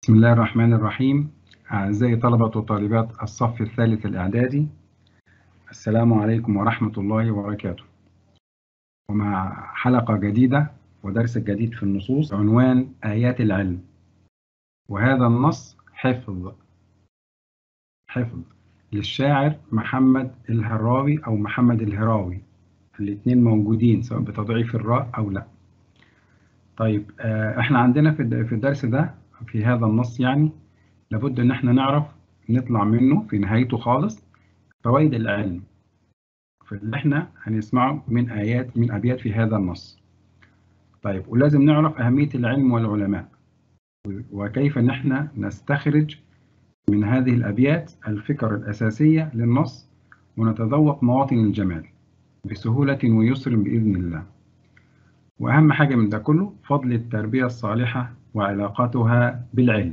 بسم الله الرحمن الرحيم أعزائي طلبة وطالبات الصف الثالث الإعدادي السلام عليكم ورحمة الله وبركاته ومع حلقة جديدة ودرس جديد في النصوص عنوان آيات العلم وهذا النص حفظ حفظ للشاعر محمد الهراوي أو محمد الهراوي الاثنين موجودين سواء بتضعيف الراء أو لا طيب احنا عندنا في الدرس ده في هذا النص يعني لابد ان احنا نعرف نطلع منه في نهايته خالص فوائد العلم في اللي احنا هنسمعه من آيات من أبيات في هذا النص طيب ولازم نعرف أهمية العلم والعلماء وكيف ان احنا نستخرج من هذه الأبيات الفكر الأساسية للنص ونتذوق مواطن الجمال بسهولة ويسر بإذن الله وأهم حاجة من ده كله فضل التربية الصالحة وعلاقتها بالعلم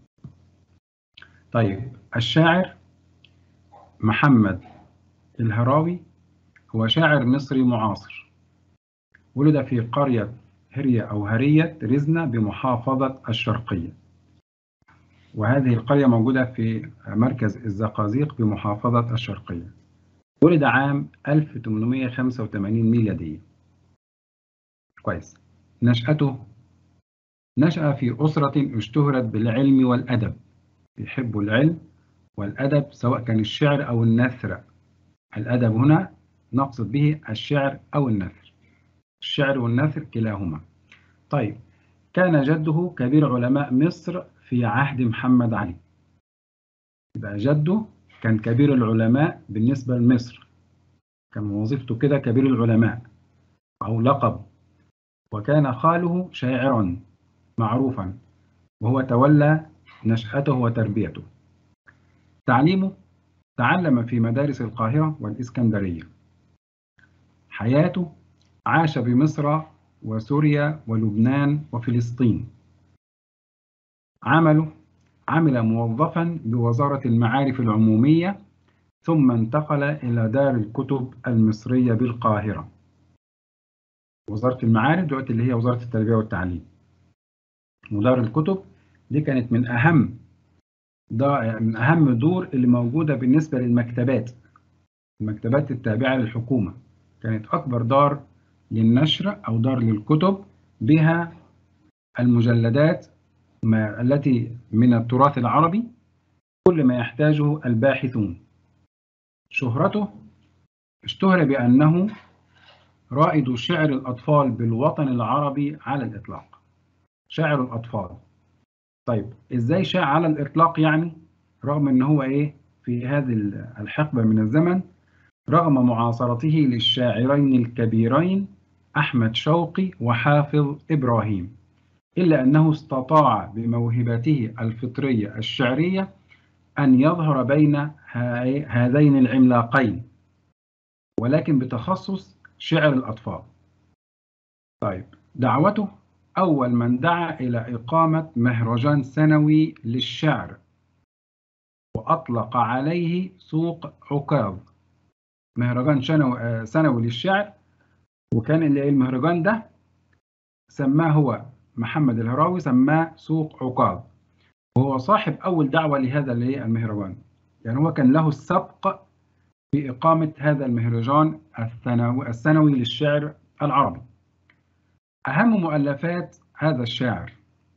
طيب الشاعر محمد الهراوي هو شاعر مصري معاصر ولد في قرية هرية أو هرية رزنة بمحافظة الشرقية وهذه القرية موجودة في مركز الزقازيق بمحافظة الشرقية ولد عام 1885 ميلادية كويس نشأته نشأ في أسرة اشتهرت بالعلم والأدب يحب العلم والأدب سواء كان الشعر أو النثر الأدب هنا نقصد به الشعر أو النثر الشعر والنثر كلاهما طيب كان جده كبير علماء مصر في عهد محمد علي يبقى جده كان كبير العلماء بالنسبة لمصر كان وظيفته كده كبير العلماء أو لقب وكان خاله شاعرا معروفا وهو تولى نشأته وتربيته تعليمه تعلم في مدارس القاهرة والإسكندرية حياته عاش بمصر وسوريا ولبنان وفلسطين عمله عمل موظفا بوزارة المعارف العمومية ثم انتقل إلى دار الكتب المصرية بالقاهرة وزارة المعارف دلوقتي اللي هي وزارة التربية والتعليم ودار الكتب دي كانت من أهم من أهم دور اللي موجودة بالنسبة للمكتبات المكتبات التابعة للحكومة كانت أكبر دار للنشر أو دار للكتب بها المجلدات ما التي من التراث العربي كل ما يحتاجه الباحثون شهرته اشتهر بأنه رائد شعر الأطفال بالوطن العربي على الإطلاق شاعر الأطفال طيب إزاي شاع على الإطلاق يعني رغم أن هو إيه في هذه الحقبة من الزمن رغم معاصرته للشاعرين الكبيرين أحمد شوقي وحافظ إبراهيم إلا أنه استطاع بموهبته الفطرية الشعرية أن يظهر بين هذين العملاقين ولكن بتخصص شعر الأطفال طيب دعوته أول من دعا إلى إقامة مهرجان سنوي للشعر وأطلق عليه سوق عكاظ مهرجان سنوي للشعر وكان المهرجان ده سماه هو محمد الهراوي سماه سوق عكاظ وهو صاحب أول دعوة لهذا المهرجان يعني هو كان له السبق في إقامة هذا المهرجان السنوي, السنوي للشعر العربي أهم مؤلفات هذا الشاعر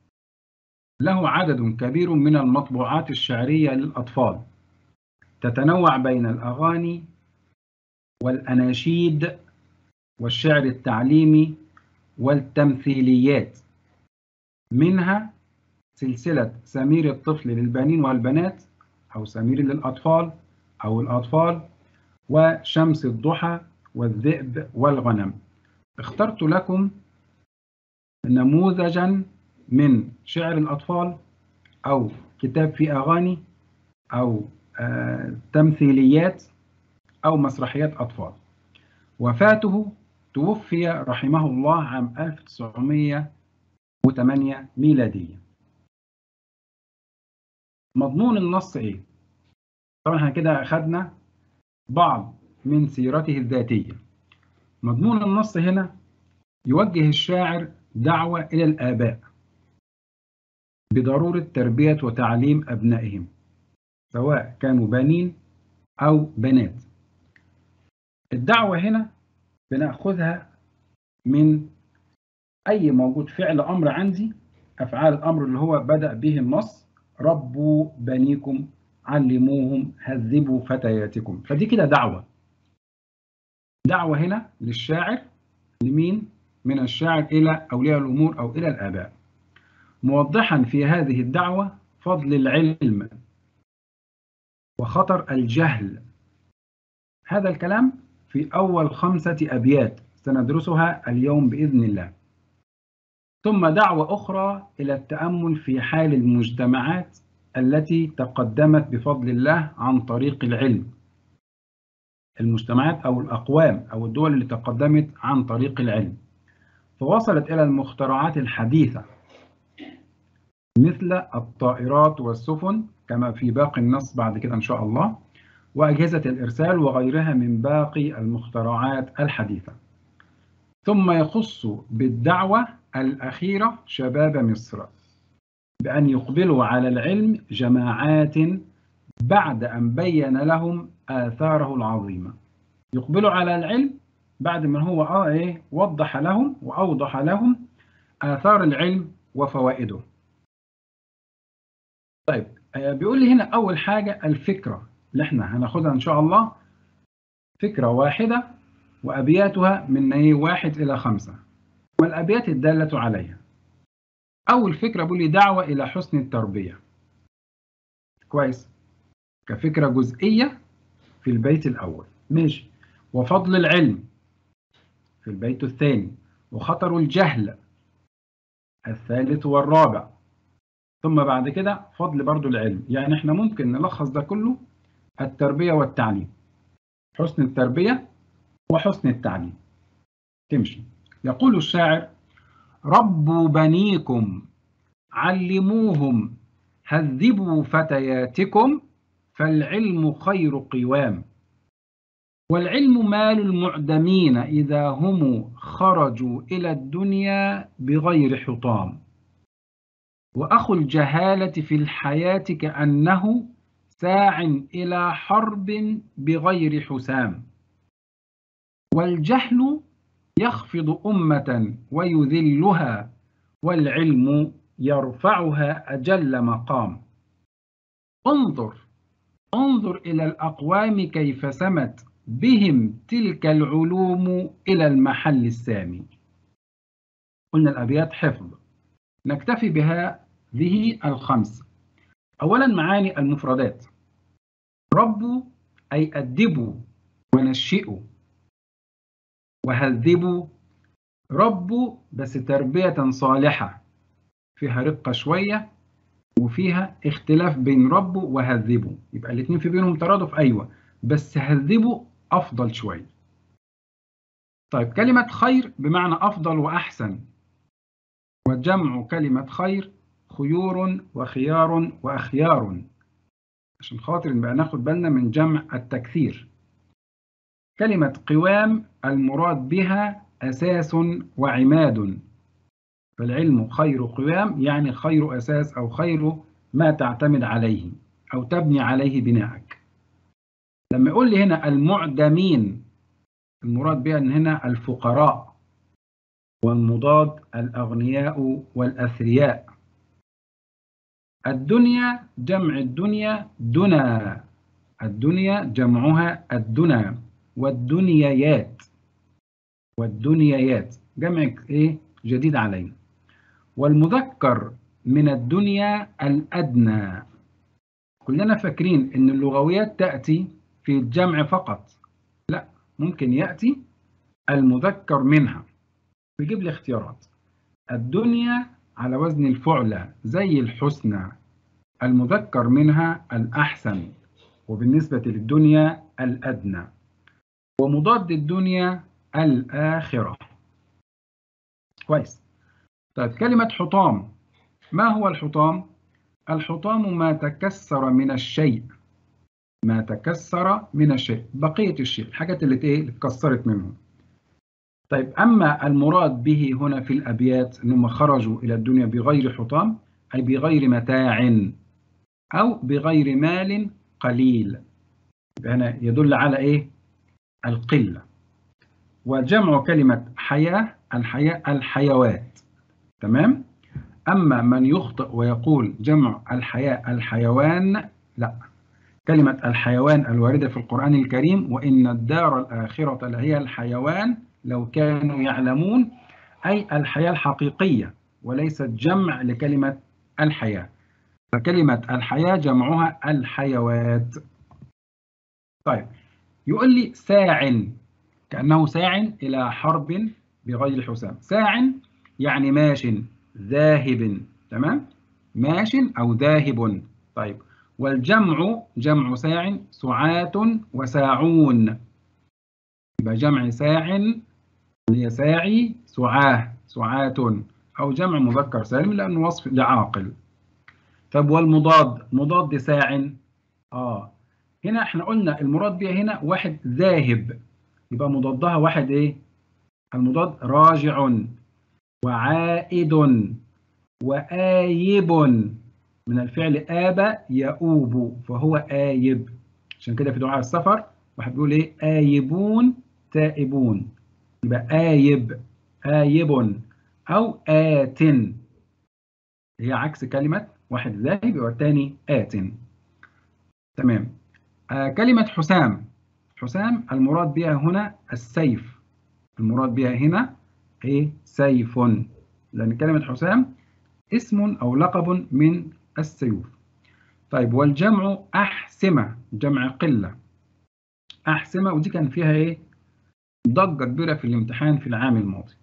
له عدد كبير من المطبوعات الشعرية للأطفال تتنوع بين الأغاني والأناشيد والشعر التعليمي والتمثيليات منها سلسلة سمير الطفل للبنين والبنات أو سمير للأطفال أو الأطفال وشمس الضحى والذئب والغنم اخترت لكم نموذجا من شعر الأطفال أو كتاب في أغاني أو آه تمثيليات أو مسرحيات أطفال وفاته توفي رحمه الله عام 1908 ميلادية مضمون النص إيه؟ طبعا احنا كده أخذنا بعض من سيرته الذاتية مضمون النص هنا يوجه الشاعر دعوة إلى الآباء بضرورة تربية وتعليم أبنائهم سواء كانوا بنين أو بنات الدعوة هنا بناخذها من أي موجود فعل أمر عندي أفعال الأمر اللي هو بدأ به النص ربوا بنيكم علموهم هذبوا فتياتكم فدي كده دعوة دعوة هنا للشاعر لمين؟ من الشاعر إلى أولياء الأمور أو إلى الآباء موضحا في هذه الدعوة فضل العلم وخطر الجهل هذا الكلام في أول خمسة أبيات سندرسها اليوم بإذن الله ثم دعوة أخرى إلى التأمل في حال المجتمعات التي تقدمت بفضل الله عن طريق العلم المجتمعات أو الأقوام أو الدول اللي تقدمت عن طريق العلم فوصلت إلى المخترعات الحديثة مثل الطائرات والسفن كما في باقي النص بعد كده إن شاء الله وأجهزة الإرسال وغيرها من باقي المخترعات الحديثة ثم يخص بالدعوة الأخيرة شباب مصر بأن يقبلوا على العلم جماعات بعد أن بين لهم آثاره العظيمة يقبلوا على العلم بعد ما هو آه إيه وضح لهم وأوضح لهم آثار العلم وفوائده طيب بيقول لي هنا أول حاجة الفكرة اللي احنا هناخدها إن شاء الله فكرة واحدة وأبياتها من إيه واحد إلى خمسة والأبيات الدالة عليها أول فكرة بيقول لي دعوة إلى حسن التربية كويس كفكرة جزئية في البيت الأول ماشي وفضل العلم في البيت الثاني وخطر الجهل الثالث والرابع ثم بعد كده فضل برضو العلم يعني احنا ممكن نلخص ده كله التربية والتعليم حسن التربية وحسن التعليم تمشي يقول الشاعر ربوا بنيكم علموهم هذبوا فتياتكم فالعلم خير قوام والعلم مال المعدمين إذا هم خرجوا إلى الدنيا بغير حطام وأخو الجهالة في الحياة كأنه ساع إلى حرب بغير حسام والجهل يخفض أمة ويذلها والعلم يرفعها أجل مقام انظر انظر إلى الأقوام كيف سمت بهم تلك العلوم إلى المحل السامي قلنا الأبيات حفظ نكتفي بهذه الخمس أولا معاني المفردات ربوا أي أدبوا ونشئوا وهذبوا ربوا بس تربية صالحة فيها رقة شوية وفيها اختلاف بين ربوا وهذبوا يبقى الاثنين في بينهم ترادف أيوة بس هذبوا أفضل شوية طيب كلمة خير بمعنى أفضل وأحسن وجمع كلمة خير خيور وخيار وأخيار عشان خاطر نبقى ناخد بالنا من جمع التكثير كلمة قوام المراد بها أساس وعماد فالعلم خير قوام يعني خير أساس أو خير ما تعتمد عليه أو تبني عليه بناءك لما يقول لي هنا المعدمين المراد بها أن هنا الفقراء والمضاد الأغنياء والأثرياء الدنيا جمع الدنيا دنا الدنيا جمعها الدنا والدنيايات والدنيايات جمع ايه جديد علينا والمذكر من الدنيا الأدنى كلنا فاكرين ان اللغويات تأتي في الجمع فقط لا ممكن يأتي المذكر منها بيجيب لي اختيارات الدنيا على وزن الفعلى زي الحسنى المذكر منها الأحسن وبالنسبة للدنيا الأدنى ومضاد الدنيا الآخرة كويس طيب كلمة حطام ما هو الحطام؟ الحطام ما تكسر من الشيء ما تكسر من الشيء بقية الشيء الحاجات اللي ايه اللي اتكسرت منه طيب أما المراد به هنا في الأبيات أنهم خرجوا إلى الدنيا بغير حطام أي بغير متاع أو بغير مال قليل هنا يدل على إيه؟ القلة وجمع كلمة حياة الحياة الحيوات تمام؟ أما من يخطئ ويقول جمع الحياة الحيوان لا كلمة الحيوان الواردة في القرآن الكريم وإن الدار الآخرة لهي الحيوان لو كانوا يعلمون أي الحياة الحقيقية وليست جمع لكلمة الحياة فكلمة الحياة جمعها الحيوات طيب يقول لي ساع كأنه ساع إلى حرب بغير حسام ساع يعني ماش ذاهب تمام ماش أو ذاهب طيب والجمع جمع ساع سعاة وساعون يبقى جمع ساع هي ساعي سعاه سعاة أو جمع مذكر سالم لأنه وصف لعاقل طب والمضاد مضاد ساع آه هنا احنا قلنا المراد بها هنا واحد ذاهب يبقى مضادها واحد ايه المضاد راجع وعائد وآيب من الفعل آب يؤوب فهو آيب عشان كده في دعاء السفر واحد بيقول ايه آيبون تائبون يبقى آيب آيب أو آت هي عكس كلمة واحد ذاهب والثاني آت تمام آه كلمة حسام حسام المراد بها هنا السيف المراد بها هنا ايه سيف لأن كلمة حسام اسم أو لقب من السيوف طيب والجمع أحسمة جمع قلة أحسمة ودي كان فيها إيه ضجة كبيرة في الامتحان في العام الماضي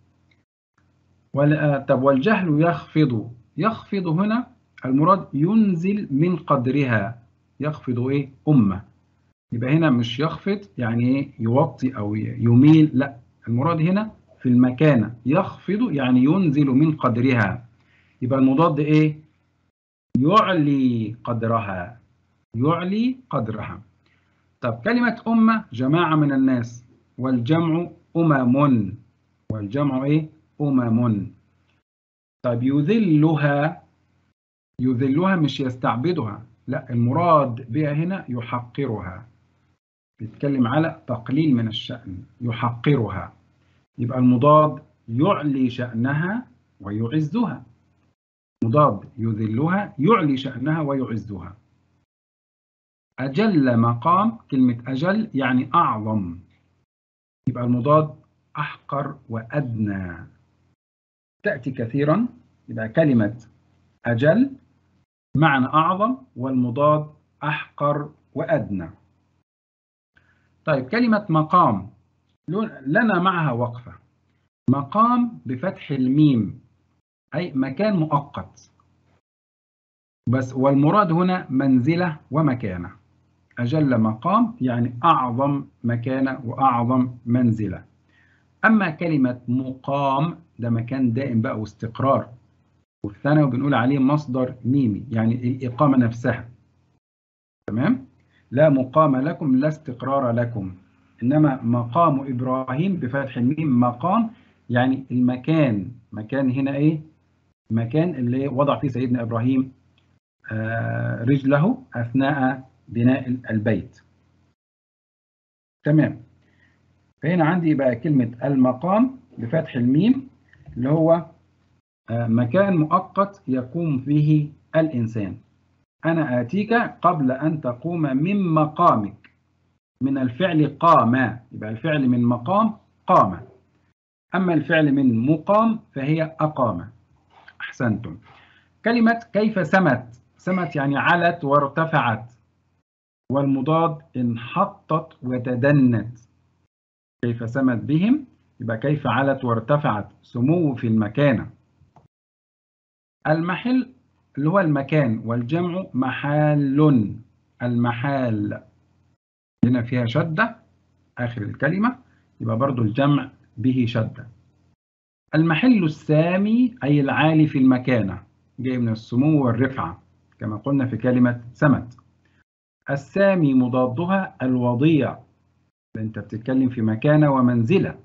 طب والجهل يخفض يخفض هنا المراد ينزل من قدرها يخفض إيه أمة يبقى هنا مش يخفض يعني إيه يوطي أو يميل لا المراد هنا في المكانة يخفض يعني ينزل من قدرها يبقى المضاد إيه يعلي قدرها يعلي قدرها طب كلمة أمة جماعة من الناس والجمع أمم والجمع إيه أمم طب يذلها يذلها مش يستعبدها لا المراد بها هنا يحقرها بيتكلم على تقليل من الشأن يحقرها يبقى المضاد يعلي شأنها ويعزها مضاد يذلها يعلي شأنها ويعزها أجل مقام كلمة أجل يعني أعظم يبقى المضاد أحقر وأدنى تأتي كثيرا يبقى كلمة أجل معنى أعظم والمضاد أحقر وأدنى طيب كلمة مقام لنا معها وقفة مقام بفتح الميم أي مكان مؤقت بس والمراد هنا منزلة ومكانة أجل مقام يعني أعظم مكانة وأعظم منزلة أما كلمة مقام ده مكان دائم بقى واستقرار وفي الثانوي بنقول عليه مصدر ميمي يعني الإقامة نفسها تمام لا مقام لكم لا استقرار لكم إنما مقام إبراهيم بفتح الميم مقام يعني المكان مكان هنا إيه مكان اللي وضع فيه سيدنا إبراهيم آه رجله أثناء بناء البيت تمام فهنا عندي بقى كلمة المقام بفتح الميم اللي هو مكان مؤقت يقوم فيه الإنسان أنا آتيك قبل أن تقوم من مقامك من الفعل قام يبقى الفعل من مقام قام أما الفعل من مقام فهي أقام أحسنتم كلمة كيف سمت سمت يعني علت وارتفعت والمضاد انحطت وتدنت كيف سمت بهم يبقى كيف علت وارتفعت سمو في المكانة المحل اللي هو المكان والجمع محال المحال هنا فيها شدة آخر الكلمة يبقى برضو الجمع به شدة المحل السامي أي العالي في المكانة جاي من السمو والرفعة كما قلنا في كلمة سمت السامي مضادها الوضيع انت بتتكلم في مكانة ومنزلة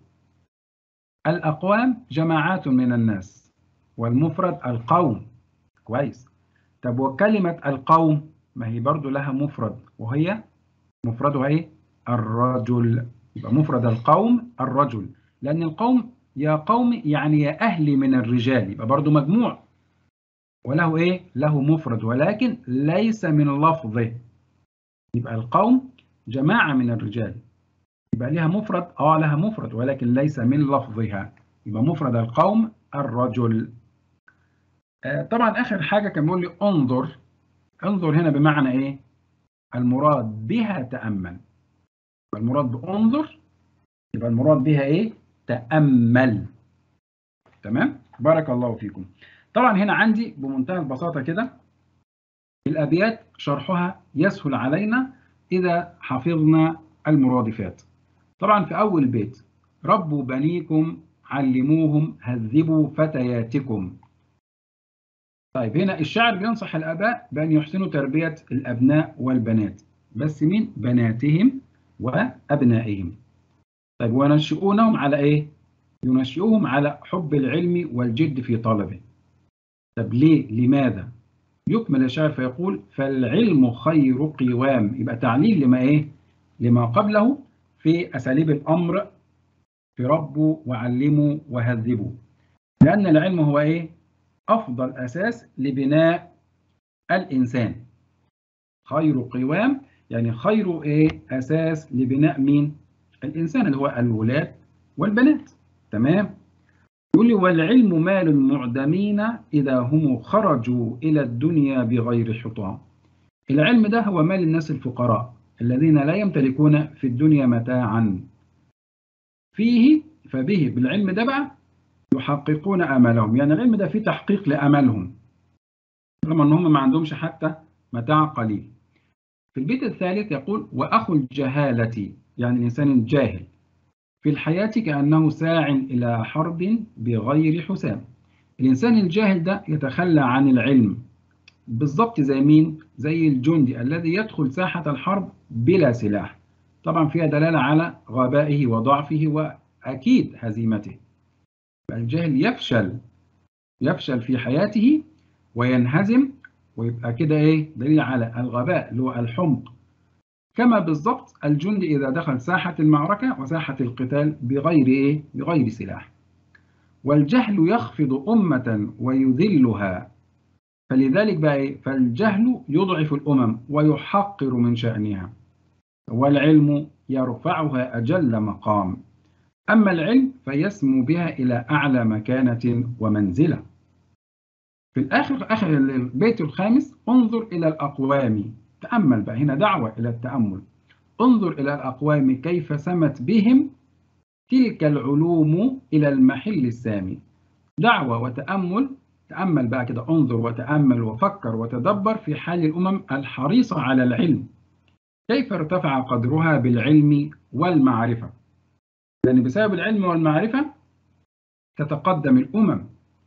الأقوام جماعات من الناس والمفرد القوم كويس طب وكلمة القوم ما هي برضو لها مفرد وهي مفردها ايه الرجل يبقى مفرد القوم الرجل لأن القوم يا قوم يعني يا أهلي من الرجال يبقى برضو مجموع وله إيه؟ له مفرد ولكن ليس من لفظه يبقى القوم جماعة من الرجال يبقى لها مفرد آه لها مفرد ولكن ليس من لفظها يبقى مفرد القوم الرجل آه طبعا آخر حاجة كان بيقول لي انظر انظر هنا بمعنى إيه؟ المراد بها تأمل المراد بانظر يبقى المراد بها إيه؟ تأمل تمام؟ بارك الله فيكم طبعا هنا عندي بمنتهى البساطة كده الأبيات شرحها يسهل علينا إذا حفظنا المرادفات طبعا في أول بيت ربوا بنيكم علموهم هذبوا فتياتكم طيب هنا الشاعر بينصح الآباء بأن يحسنوا تربية الأبناء والبنات بس مين بناتهم وأبنائهم طيب ونشئونهم على إيه؟ ينشئوهم على حب العلم والجد في طلبه طب ليه؟ لماذا؟ يكمل الشاعر فيقول فالعلم خير قوام يبقى تعليل لما إيه؟ لما قبله في أساليب الأمر في ربوا وعلموا وهذبوا لأن العلم هو إيه؟ أفضل أساس لبناء الإنسان خير قوام يعني خير إيه؟ أساس لبناء مين؟ الإنسان اللي هو الولاد والبنات تمام؟ يقول لي والعلم مال المعدمين إذا هم خرجوا إلى الدنيا بغير حطام العلم ده هو مال الناس الفقراء الذين لا يمتلكون في الدنيا متاعا فيه فبه بالعلم ده بقى يحققون امالهم يعني العلم ده فيه تحقيق لامالهم رغم ان هم ما عندهمش حتى متاع قليل في البيت الثالث يقول واخو الجهاله يعني الانسان الجاهل في الحياه كانه ساع الى حرب بغير حسام الانسان الجاهل ده يتخلى عن العلم بالضبط زي مين زي الجندي الذي يدخل ساحه الحرب بلا سلاح طبعا فيها دلاله على غبائه وضعفه واكيد هزيمته الجاهل يفشل يفشل في حياته وينهزم ويبقى كده ايه دليل على الغباء اللي هو الحمق كما بالضبط الجندي اذا دخل ساحه المعركه وساحه القتال بغير ايه بغير سلاح والجهل يخفض امه ويذلها فلذلك بقى ايه فالجهل يضعف الامم ويحقر من شانها والعلم يرفعها اجل مقام أما العلم فيسمو بها إلى أعلى مكانة ومنزلة في الآخر آخر البيت الخامس انظر إلى الأقوام تأمل بقى هنا دعوة إلى التأمل انظر إلى الأقوام كيف سمت بهم تلك العلوم إلى المحل السامي دعوة وتأمل تأمل بقى كده انظر وتأمل وفكر وتدبر في حال الأمم الحريصة على العلم كيف ارتفع قدرها بالعلم والمعرفة لأن بسبب العلم والمعرفة تتقدم الأمم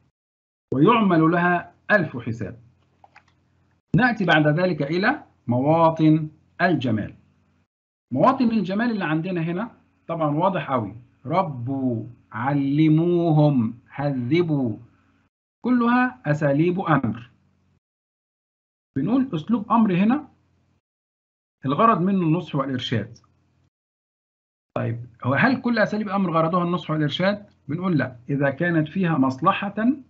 ويعمل لها ألف حساب نأتي بعد ذلك إلى مواطن الجمال مواطن الجمال اللي عندنا هنا طبعا واضح قوي ربوا علموهم هذبوا كلها أساليب أمر بنقول أسلوب أمر هنا الغرض منه النصح والإرشاد طيب هو هل كل أساليب أمر غرضها النصح والإرشاد؟ بنقول لا إذا كانت فيها مصلحة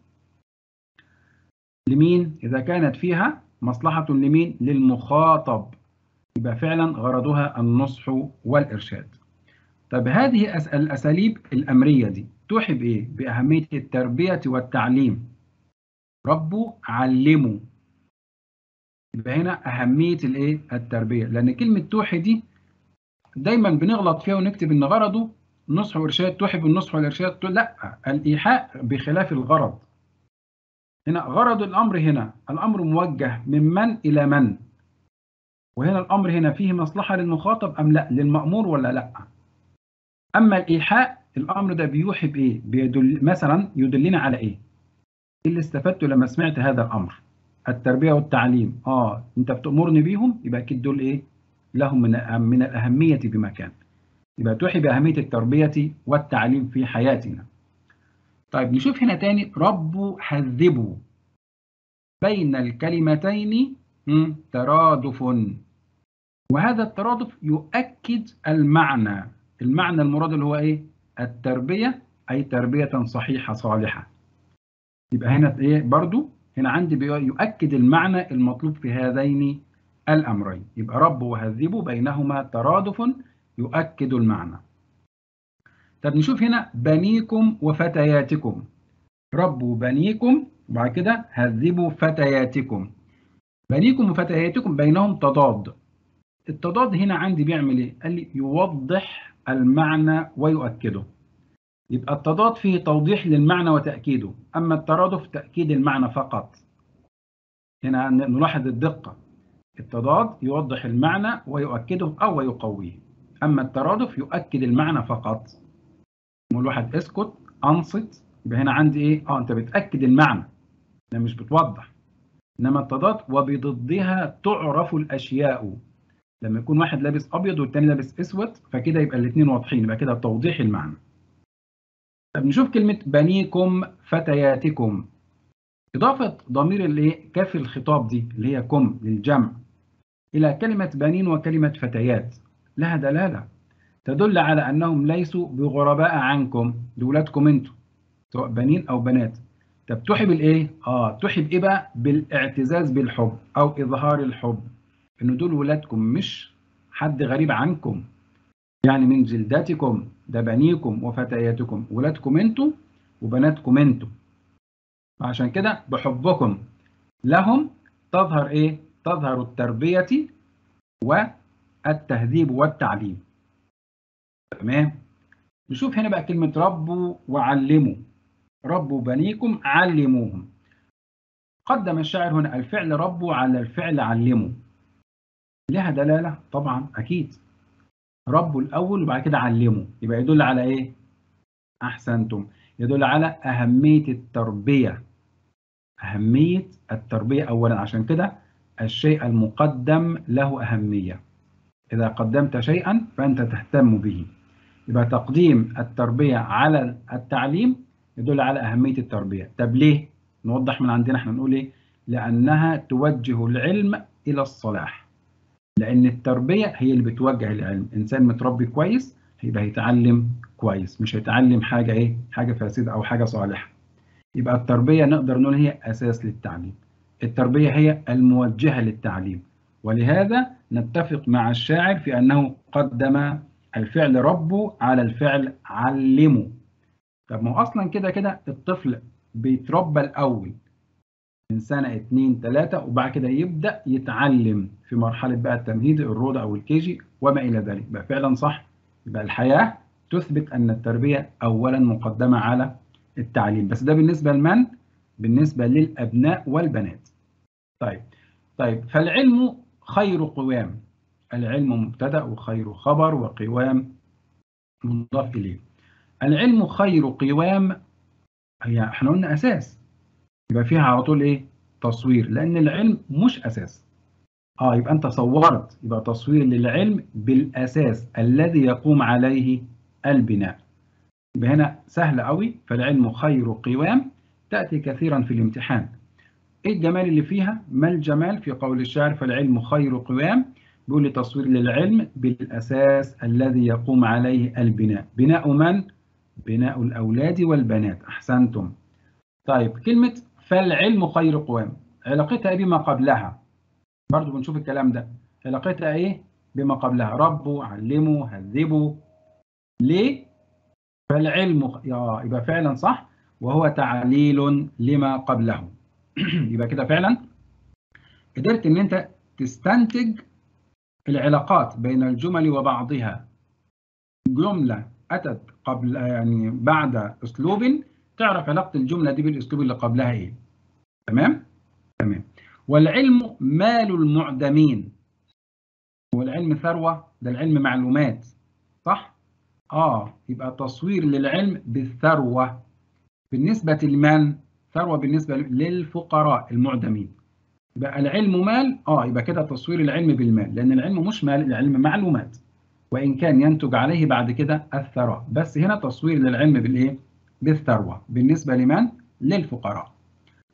لمين؟ إذا كانت فيها مصلحة لمين؟ للمخاطب يبقى فعلا غرضها النصح والإرشاد طب هذه الأساليب الأمرية دي توحي بإيه؟ بأهمية التربية والتعليم ربوا علموا يبقى هنا أهمية الإيه؟ التربية لأن كلمة توحي دي دايما بنغلط فيها ونكتب ان غرضه نصح وارشاد توحي بالنصح والارشاد لا الايحاء بخلاف الغرض هنا غرض الامر هنا الامر موجه من من الى من وهنا الامر هنا فيه مصلحه للمخاطب ام لا للمامور ولا لا اما الايحاء الامر ده بيوحي بايه بيدل مثلا يدلنا على ايه ايه اللي استفدته لما سمعت هذا الامر التربيه والتعليم اه انت بتامرني بيهم يبقى اكيد دول ايه لهم من من الأهمية بمكان يبقى توحي بأهمية التربية والتعليم في حياتنا طيب نشوف هنا تاني ربوا هذبوا بين الكلمتين ترادف وهذا الترادف يؤكد المعنى المعنى المراد اللي هو ايه التربية أي تربية صحيحة صالحة يبقى هنا ايه برضو هنا عندي يؤكد المعنى المطلوب في هذين الأمرين يبقى رب وهذبوا بينهما ترادف يؤكد المعنى طب نشوف هنا بنيكم وفتياتكم ربوا بنيكم وبعد كده هذبوا فتياتكم بنيكم وفتياتكم بينهم تضاد التضاد هنا عندي بيعمل ايه؟ قال لي يوضح المعنى ويؤكده يبقى التضاد فيه توضيح للمعنى وتأكيده أما الترادف تأكيد المعنى فقط هنا نلاحظ الدقة التضاد يوضح المعنى ويؤكده أو يقويه أما الترادف يؤكد المعنى فقط نقول واحد اسكت أنصت يبقى هنا عندي إيه؟ آه أنت بتأكد المعنى ده مش بتوضح إنما التضاد وبضدها تعرف الأشياء لما يكون واحد لابس أبيض والتاني لابس أسود فكده يبقى الاثنين واضحين يبقى كده توضيح المعنى طب نشوف كلمة بنيكم فتياتكم إضافة ضمير الايه كاف الخطاب دي اللي هي كم للجمع إلى كلمة بنين وكلمة فتيات لها دلالة تدل على أنهم ليسوا بغرباء عنكم لولادكم أنتم سواء بنين أو بنات طب تحب الإيه؟ آه تحب إيه بقى؟ بالاعتزاز بالحب أو إظهار الحب إن دول ولادكم مش حد غريب عنكم يعني من جلداتكم ده بنيكم وفتياتكم ولادكم انتوا وبناتكم انتوا عشان كده بحبكم لهم تظهر ايه تظهر التربية والتهذيب والتعليم تمام نشوف هنا بقى كلمة ربوا وعلموا ربوا بنيكم علموهم قدم الشاعر هنا الفعل ربوا على الفعل علموا لها دلالة طبعا أكيد ربوا الأول وبعد كده علموا يبقى يدل على إيه؟ أحسنتم يدل على أهمية التربية أهمية التربية أولا عشان كده الشيء المقدم له أهمية إذا قدمت شيئا فأنت تهتم به يبقى تقديم التربية على التعليم يدل على أهمية التربية طب ليه؟ نوضح من عندنا احنا نقول إيه؟ لأنها توجه العلم إلى الصلاح لأن التربية هي اللي بتوجه العلم إنسان متربي كويس هيبقى هيتعلم كويس مش هيتعلم حاجة إيه حاجة فاسدة أو حاجة صالحة يبقى التربية نقدر نقول هي أساس للتعليم التربية هي الموجهة للتعليم ولهذا نتفق مع الشاعر في أنه قدم الفعل ربه على الفعل علمه طب ما هو أصلا كده كده الطفل بيتربى الأول من سنة اتنين تلاتة وبعد كده يبدأ يتعلم في مرحلة بقى التمهيد الروضة أو الكيجي وما إلى ذلك يبقى فعلا صح يبقى الحياة تثبت أن التربية أولا مقدمة على التعليم بس ده بالنسبة لمن؟ بالنسبة للأبناء والبنات طيب طيب فالعلم خير قوام العلم مبتدأ وخير خبر وقوام مضاف إليه العلم خير قوام هي احنا قلنا أساس يبقى فيها على طول ايه تصوير لان العلم مش اساس اه يبقى انت صورت يبقى تصوير للعلم بالاساس الذي يقوم عليه البناء يبقى هنا سهل قوي فالعلم خير قوام تاتي كثيرا في الامتحان ايه الجمال اللي فيها ما الجمال في قول الشاعر فالعلم خير قوام بيقول لي تصوير للعلم بالاساس الذي يقوم عليه البناء بناء من بناء الاولاد والبنات احسنتم طيب كلمه فالعلم خير قوام علاقتها بما قبلها برضو بنشوف الكلام ده علاقتها ايه بما قبلها ربوا علموا هذبوا ليه فالعلم يبقى فعلا صح وهو تعليل لما قبله يبقى كده فعلا قدرت ان انت تستنتج العلاقات بين الجمل وبعضها جملة أتت قبل يعني بعد أسلوب تعرف علاقة الجملة دي بالأسلوب اللي قبلها إيه تمام؟ تمام والعلم مال المعدمين والعلم ثروة ده العلم معلومات صح؟ آه يبقى تصوير للعلم بالثروة بالنسبة لمن؟ ثروة بالنسبة للفقراء المعدمين يبقى العلم مال آه يبقى كده تصوير العلم بالمال لأن العلم مش مال العلم معلومات وإن كان ينتج عليه بعد كده الثراء بس هنا تصوير للعلم بالإيه؟ بالثروة بالنسبة لمن؟ للفقراء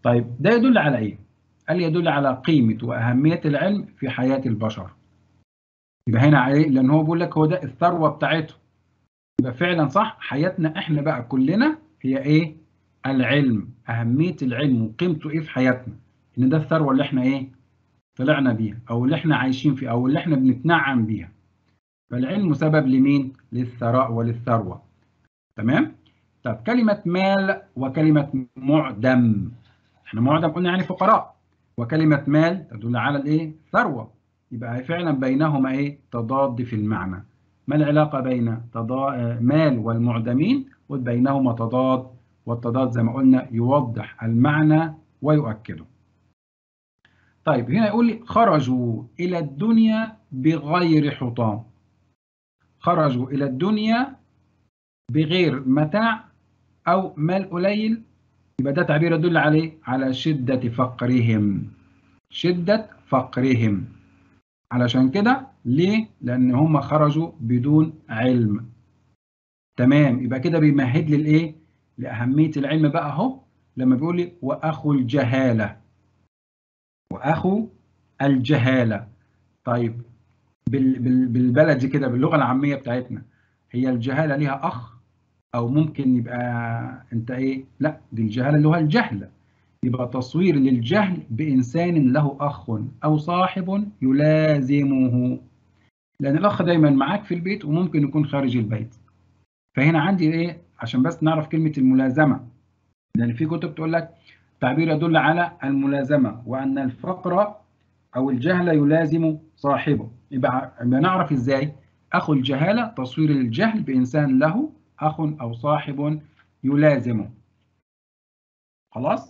طيب ده يدل على ايه قال يدل على قيمه واهميه العلم في حياه البشر يبقى هنا عليه لان هو بيقول لك هو ده الثروه بتاعته يبقى فعلا صح حياتنا احنا بقى كلنا هي ايه العلم اهميه العلم وقيمته ايه في حياتنا ان ده الثروه اللي احنا ايه طلعنا بيها او اللي احنا عايشين فيها او اللي احنا بنتنعم بيها فالعلم سبب لمين للثراء وللثروه تمام طب كلمه مال وكلمه معدم احنا معدم قلنا يعني فقراء وكلمه مال تدل على الايه ثروه يبقى فعلا بينهما ايه تضاد في المعنى ما العلاقه بين تضا... مال والمعدمين وبينهما تضاد والتضاد زي ما قلنا يوضح المعنى ويؤكده طيب هنا يقول لي خرجوا إلى الدنيا بغير حطام خرجوا إلى الدنيا بغير متاع أو مال قليل يبقى ده تعبير يدل عليه على شدة فقرهم شدة فقرهم علشان كده ليه؟ لأن هم خرجوا بدون علم تمام يبقى كده بيمهد لي الإيه؟ لأهمية العلم بقى أهو لما بيقول لي وأخو الجهالة واخو الجهاله طيب بال بال بالبلدي كده باللغه العاميه بتاعتنا هي الجهاله ليها اخ او ممكن يبقى انت ايه لا دي الجهاله اللي هو الجهل يبقى تصوير للجهل بانسان له اخ او صاحب يلازمه لان الاخ دايما معاك في البيت وممكن يكون خارج البيت فهنا عندي ايه عشان بس نعرف كلمه الملازمه لان في كتب تقول لك تعبير يدل على الملازمة وأن الفقر أو الجهل يلازم صاحبه يبقى نعرف إزاي أخو الجهالة تصوير الجهل بإنسان له أخ أو صاحب يلازمه خلاص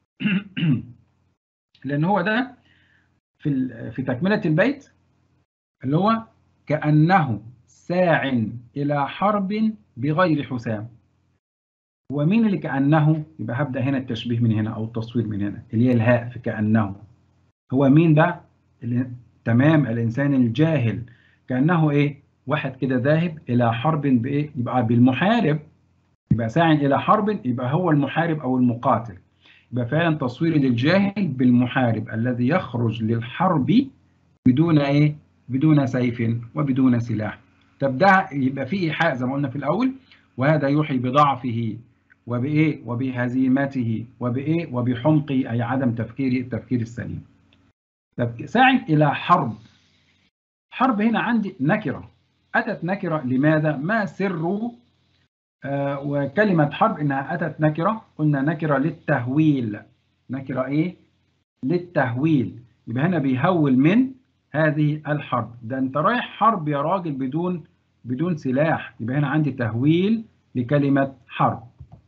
لأن هو ده في في تكملة البيت اللي هو كأنه ساع إلى حرب بغير حسام ومين اللي كأنه يبقى هبدأ هنا التشبيه من هنا أو التصوير من هنا اللي هي الهاء في كأنه هو مين ده اللي... تمام الإنسان الجاهل كأنه إيه واحد كده ذاهب إلى حرب بإيه يبقى بالمحارب يبقى ساع إلى حرب يبقى هو المحارب أو المقاتل يبقى فعلا تصوير للجاهل بالمحارب الذي يخرج للحرب بدون إيه بدون سيف وبدون سلاح طب ده يبقى فيه إيحاء زي ما قلنا في الأول وهذا يوحي بضعفه وبإيه وبهزيمته وبإيه وبحمقه أي عدم تفكيره التفكير السليم طب ساع إلى حرب حرب هنا عندي نكرة أتت نكرة لماذا ما سر آه وكلمة حرب إنها أتت نكرة قلنا نكرة للتهويل نكرة إيه للتهويل يبقى هنا بيهول من هذه الحرب ده أنت رايح حرب يا راجل بدون بدون سلاح يبقى هنا عندي تهويل لكلمة حرب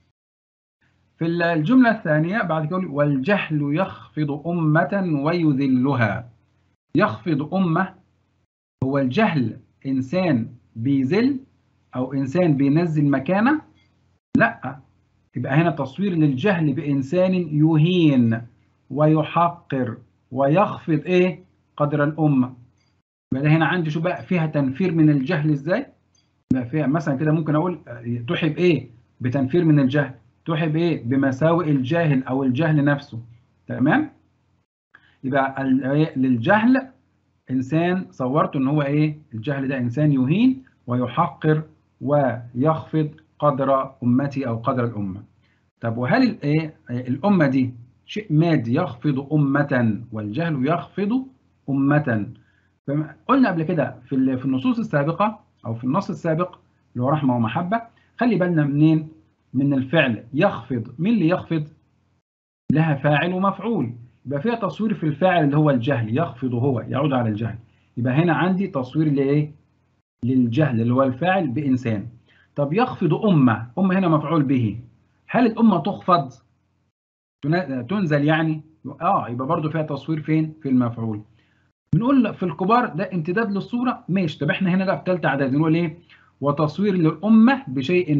في الجملة الثانية بعد كده والجهل يخفض أمة ويذلها يخفض أمة هو الجهل إنسان بيذل أو إنسان بينزل مكانه لا يبقى هنا تصوير للجهل بإنسان يهين ويحقر ويخفض إيه قدر الأمة يبقى هنا عندي شو بقى فيها تنفير من الجهل إزاي بقى فيها مثلا كده ممكن أقول تحب إيه بتنفير من الجهل تحب ايه بمساوئ الجاهل او الجهل نفسه تمام يبقى للجهل انسان صورته ان هو ايه الجهل ده انسان يهين ويحقر ويخفض قدر امتي او قدر الامه طب وهل الايه الامه دي شيء مادي يخفض امه والجهل يخفض امه قلنا قبل كده في في النصوص السابقه او في النص السابق اللي هو رحمه ومحبه خلي بالنا منين من الفعل يخفض مين اللي يخفض لها فاعل ومفعول يبقى فيها تصوير في الفاعل اللي هو الجهل يخفض هو يعود على الجهل يبقى هنا عندي تصوير لايه للجهل اللي هو الفاعل بانسان طب يخفض امه امه هنا مفعول به هل الامه تخفض تنزل يعني اه يبقى برضو فيها تصوير فين في المفعول بنقول في الكبار ده امتداد للصوره ماشي طب احنا هنا بقى في ثالثه اعداد نقول ايه وتصوير للأمة بشيء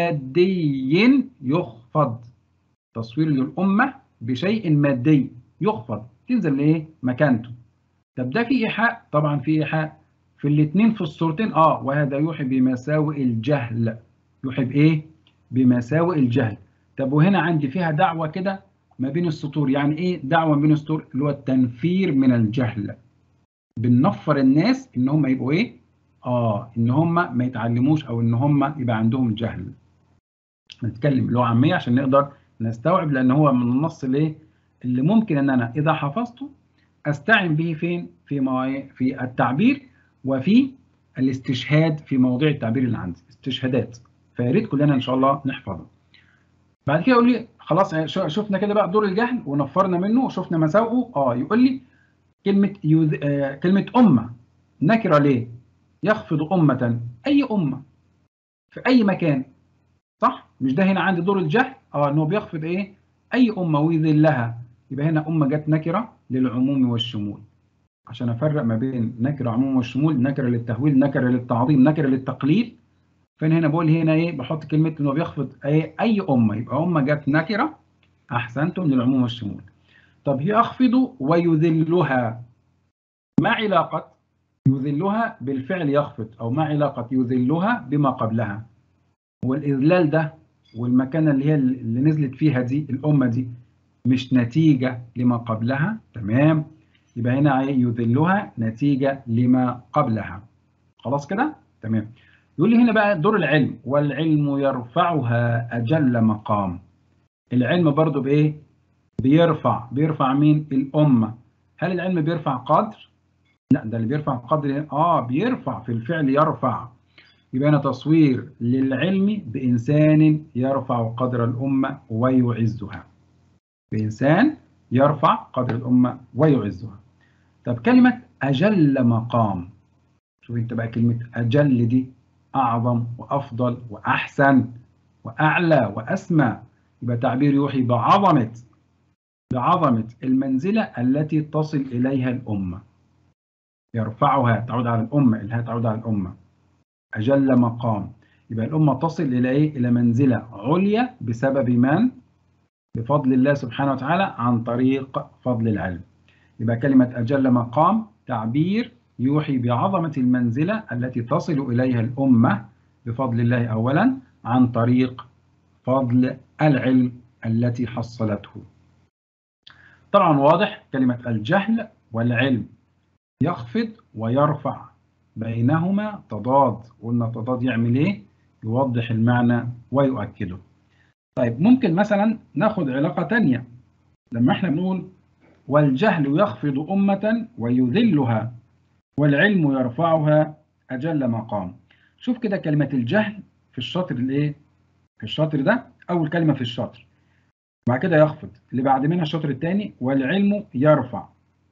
مادي يخفض تصوير للأمة بشيء مادي يخفض تنزل لإيه مكانته طب ده في إيحاء طبعا في إيحاء في الاثنين في الصورتين آه وهذا يوحي بمساوئ الجهل يوحي بإيه بمساوئ الجهل طب وهنا عندي فيها دعوة كده ما بين السطور يعني ايه دعوه ما بين السطور اللي هو التنفير من الجهل بننفر الناس ان هم يبقوا ايه اه ان هم ما يتعلموش او ان هم يبقى عندهم جهل نتكلم لغه عاميه عشان نقدر نستوعب لان هو من النص الايه اللي ممكن ان انا اذا حفظته استعن به فين في مواي... في التعبير وفي الاستشهاد في مواضيع التعبير اللي عندي استشهادات فيا ريت كلنا ان شاء الله نحفظه بعد كده يقول لي خلاص شفنا كده بقى دور الجهل ونفرنا منه وشفنا مساوئه اه يقول لي كلمه يوذ... آه كلمه امه نكره ليه يخفض امه اي امه في اي مكان صح مش ده هنا عندي دور الجهل اه ان هو بيخفض ايه اي امه ويذلها يبقى هنا امه جت نكره للعموم والشمول عشان افرق ما بين نكره عموم والشمول نكره للتهويل نكره للتعظيم نكره للتقليل فانا هنا بقول هنا ايه بحط كلمه انه بيخفض اي اي امه يبقى امه جت نكره احسنتم للعموم والشمول طب يخفض ويذلها ما علاقه يذلها بالفعل يخفض او ما علاقه يذلها بما قبلها والاذلال ده والمكانه اللي هي اللي نزلت فيها دي الامه دي مش نتيجه لما قبلها تمام يبقى هنا يذلها نتيجه لما قبلها خلاص كده تمام يقول لي هنا بقى دور العلم والعلم يرفعها اجل مقام العلم برضو بايه بيرفع بيرفع مين الامه هل العلم بيرفع قدر لا ده اللي بيرفع قدر اه بيرفع في الفعل يرفع يبقى هنا تصوير للعلم بإنسان يرفع قدر الأمة ويعزها بإنسان يرفع قدر الأمة ويعزها طب كلمة أجل مقام شوف انت بقى كلمة أجل دي أعظم وأفضل وأحسن وأعلى وأسمى يبقى تعبير يوحي بعظمة بعظمة المنزلة التي تصل إليها الأمة يرفعها تعود على الأمة اللي تعود على الأمة أجل مقام يبقى الأمة تصل إلى إيه؟ إلى منزلة عليا بسبب من؟ بفضل الله سبحانه وتعالى عن طريق فضل العلم يبقى كلمة أجل مقام تعبير يوحي بعظمة المنزلة التي تصل إليها الأمة بفضل الله أولا عن طريق فضل العلم التي حصلته طبعا واضح كلمة الجهل والعلم يخفض ويرفع بينهما تضاد قلنا التضاد يعمل ايه يوضح المعنى ويؤكده طيب ممكن مثلا ناخد علاقة تانية لما احنا بنقول والجهل يخفض أمة ويذلها والعلم يرفعها أجل مقام شوف كده كلمة الجهل في الشطر الايه في الشطر ده أول كلمة في الشطر بعد كده يخفض اللي بعد منها الشطر الثاني والعلم يرفع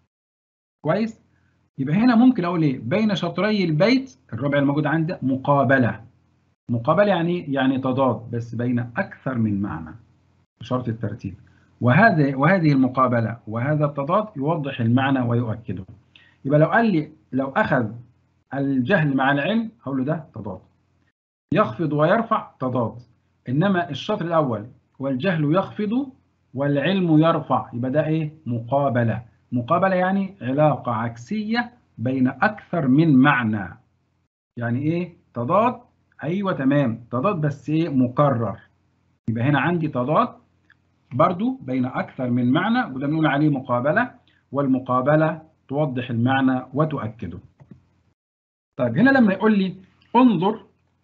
كويس يبقى هنا ممكن اقول ايه بين شطري البيت الربع الموجود عندي مقابله مقابله يعني يعني تضاد بس بين اكثر من معنى بشرط الترتيب وهذا وهذه المقابله وهذا التضاد يوضح المعنى ويؤكده يبقى لو قال لي لو اخذ الجهل مع العلم هقول له ده تضاد يخفض ويرفع تضاد انما الشطر الاول والجهل يخفض والعلم يرفع يبقى ده ايه مقابله مقابلة يعني علاقة عكسية بين أكثر من معنى يعني إيه تضاد أيوة تمام تضاد بس إيه مكرر يبقى هنا عندي تضاد برضو بين أكثر من معنى وده بنقول عليه مقابلة والمقابلة توضح المعنى وتؤكده طيب هنا لما يقول لي انظر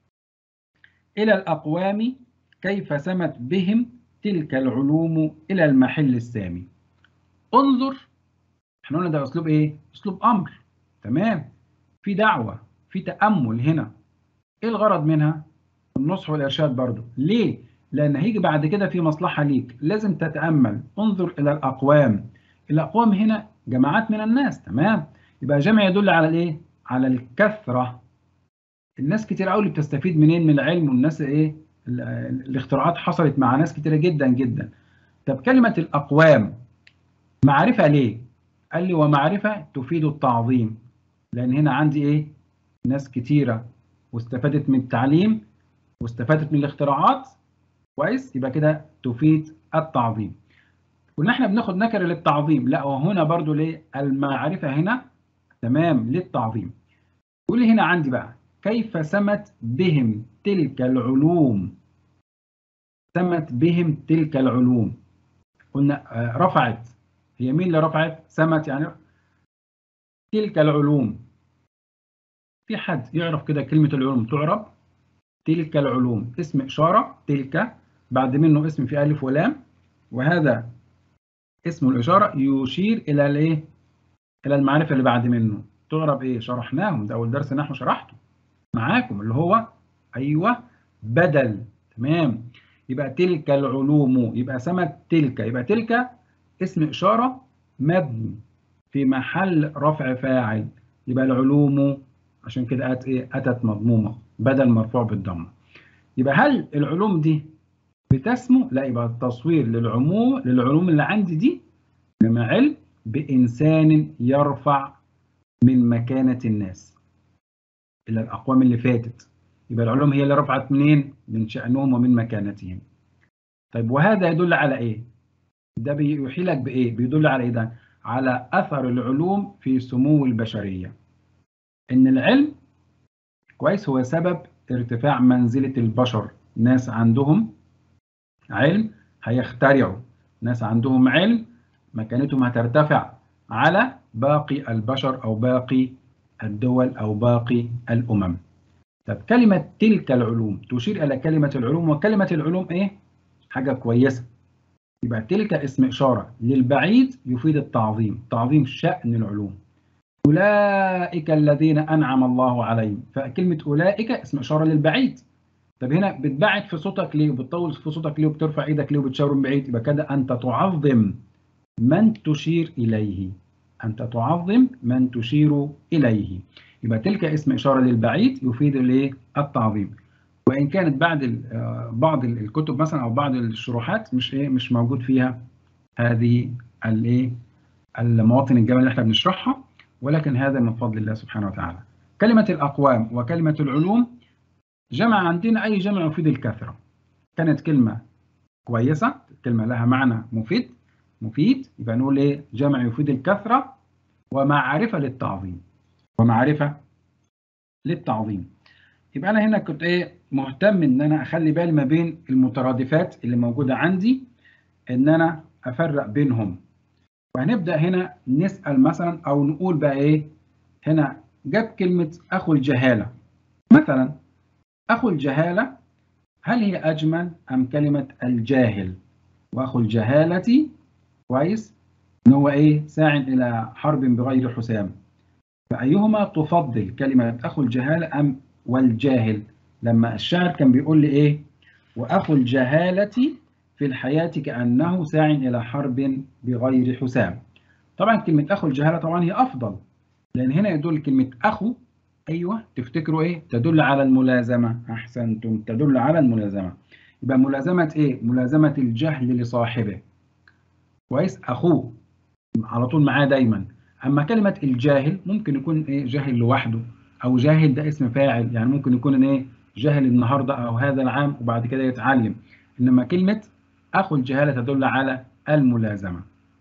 إلى الأقوام كيف سمت بهم تلك العلوم إلى المحل السامي انظر احنا قلنا ده اسلوب ايه؟ اسلوب امر تمام في دعوه في تامل هنا ايه الغرض منها؟ النصح والارشاد برضو ليه؟ لان هيجي بعد كده في مصلحه ليك لازم تتامل انظر الى الاقوام الاقوام هنا جماعات من الناس تمام يبقى جمع يدل على الايه؟ على الكثره الناس كتير قوي اللي بتستفيد منين من العلم والناس ايه؟ الاختراعات حصلت مع ناس كتيره جدا جدا طب كلمه الاقوام معرفه ليه؟ قال لي ومعرفة تفيد التعظيم لأن هنا عندي إيه؟ ناس كتيرة واستفادت من التعليم واستفادت من الاختراعات كويس يبقى كده تفيد التعظيم كنا احنا بناخد نكرة للتعظيم لا وهنا برضو ليه المعرفة هنا تمام للتعظيم يقول لي هنا عندي بقى كيف سمت بهم تلك العلوم سمت بهم تلك العلوم قلنا رفعت هي مين اللي رفعت سمت يعني تلك العلوم في حد يعرف كده كلمة العلوم تعرب تلك العلوم اسم إشارة تلك بعد منه اسم في ألف ولام وهذا اسم الإشارة يشير إلى الإيه؟ إلى المعرفة اللي بعد منه تعرب إيه؟ شرحناهم ده أول درس نحو شرحته معاكم اللي هو أيوه بدل تمام يبقى تلك العلوم يبقى سمت تلك يبقى تلك اسم إشارة مبني في محل رفع فاعل يبقى العلوم عشان كده أتت إيه؟ أتت مضمومة بدل مرفوع بالضمة يبقى هل العلوم دي بتسمو؟ لا يبقى التصوير للعموم للعلوم اللي عندي دي لما علم بإنسان يرفع من مكانة الناس إلى الأقوام اللي فاتت يبقى العلوم هي اللي رفعت منين؟ من شأنهم ومن مكانتهم طيب وهذا يدل على إيه؟ ده بيحيلك بإيه؟ بيدل على إيه ده؟ على أثر العلوم في سمو البشرية إن العلم كويس هو سبب ارتفاع منزلة البشر ناس عندهم علم هيخترعوا ناس عندهم علم مكانتهم هترتفع على باقي البشر أو باقي الدول أو باقي الأمم طب كلمة تلك العلوم تشير إلى كلمة العلوم وكلمة العلوم إيه؟ حاجة كويسة يبقى تلك اسم إشارة للبعيد يفيد التعظيم تعظيم شأن العلوم أولئك الذين أنعم الله عليهم فكلمة أولئك اسم إشارة للبعيد طب هنا بتبعد في صوتك ليه وبتطول في صوتك ليه وبترفع ايدك ليه وبتشاور من بعيد يبقى كده أنت تعظم من تشير إليه أنت تعظم من تشير إليه يبقى تلك اسم إشارة للبعيد يفيد الايه التعظيم وإن كانت بعد بعض الكتب مثلا أو بعض الشروحات مش إيه مش موجود فيها هذه الايه المواطن الجمل اللي احنا بنشرحها ولكن هذا من فضل الله سبحانه وتعالى كلمة الأقوام وكلمة العلوم جمع عندنا أي جمع يفيد الكثرة كانت كلمة كويسة كلمة لها معنى مفيد مفيد يبقى نقول إيه جمع يفيد الكثرة ومعرفة للتعظيم ومعرفة للتعظيم يبقى أنا هنا كنت إيه مهتم إن أنا أخلي بالي ما بين المترادفات اللي موجودة عندي إن أنا أفرق بينهم وهنبدأ هنا نسأل مثلا أو نقول بقى إيه هنا جاب كلمة أخو الجهالة مثلا أخو الجهالة هل هي أجمل أم كلمة الجاهل وأخو الجهالة كويس إن هو إيه ساع إلى حرب بغير حسام فأيهما تفضل كلمة أخو الجهالة أم والجاهل لما الشاعر كان بيقول لي إيه وأخو الجهالة في الحياة كأنه ساع إلى حرب بغير حسام طبعا كلمة أخو الجهالة طبعا هي أفضل لأن هنا يدل كلمة أخو أيوة تفتكروا إيه تدل على الملازمة أحسنتم تدل على الملازمة يبقى ملازمة إيه ملازمة الجهل لصاحبه كويس أخوه على طول معاه دايما أما كلمة الجاهل ممكن يكون إيه جاهل لوحده أو جاهل ده اسم فاعل يعني ممكن يكون إيه جاهل النهاردة أو هذا العام وبعد كده يتعلم إنما كلمة أخو الجهالة تدل على الملازمة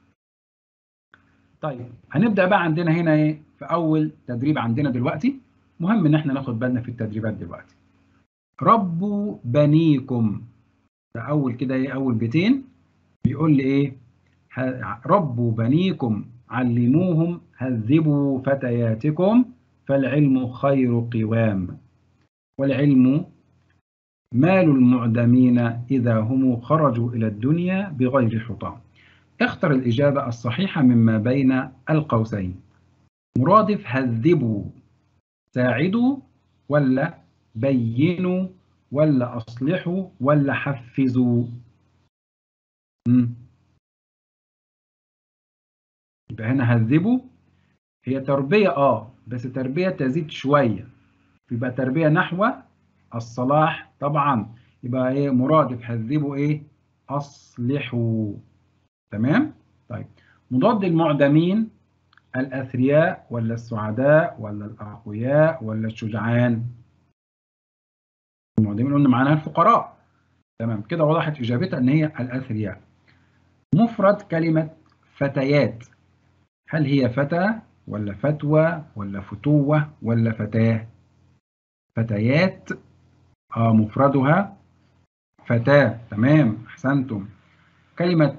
طيب هنبدأ بقى عندنا هنا إيه في أول تدريب عندنا دلوقتي مهم إن إحنا ناخد بالنا في التدريبات دلوقتي ربوا بنيكم ده أول كده إيه أول بيتين بيقول لي إيه ربوا بنيكم علموهم هذبوا فتياتكم فالعلم خير قوام والعلم مال المعدمين إذا هم خرجوا إلى الدنيا بغير حطام اختر الإجابة الصحيحة مما بين القوسين مرادف هذبوا ساعدوا ولا بينوا ولا أصلحوا ولا حفزوا مم. يبقى هنا هذبوا هي تربية اه بس تربية تزيد شوية يبقى تربية نحو الصلاح طبعا يبقى ايه مرادف هذبوا ايه اصلحوا تمام طيب مضاد المعدمين الاثرياء ولا السعداء ولا الاقوياء ولا الشجعان المعدمين قلنا معناها الفقراء تمام كده وضحت اجابتها ان هي الاثرياء مفرد كلمه فتيات هل هي فتى ولا فتوى ولا فتوة ولا فتاة فتيات آه مفردها فتاة تمام أحسنتم كلمة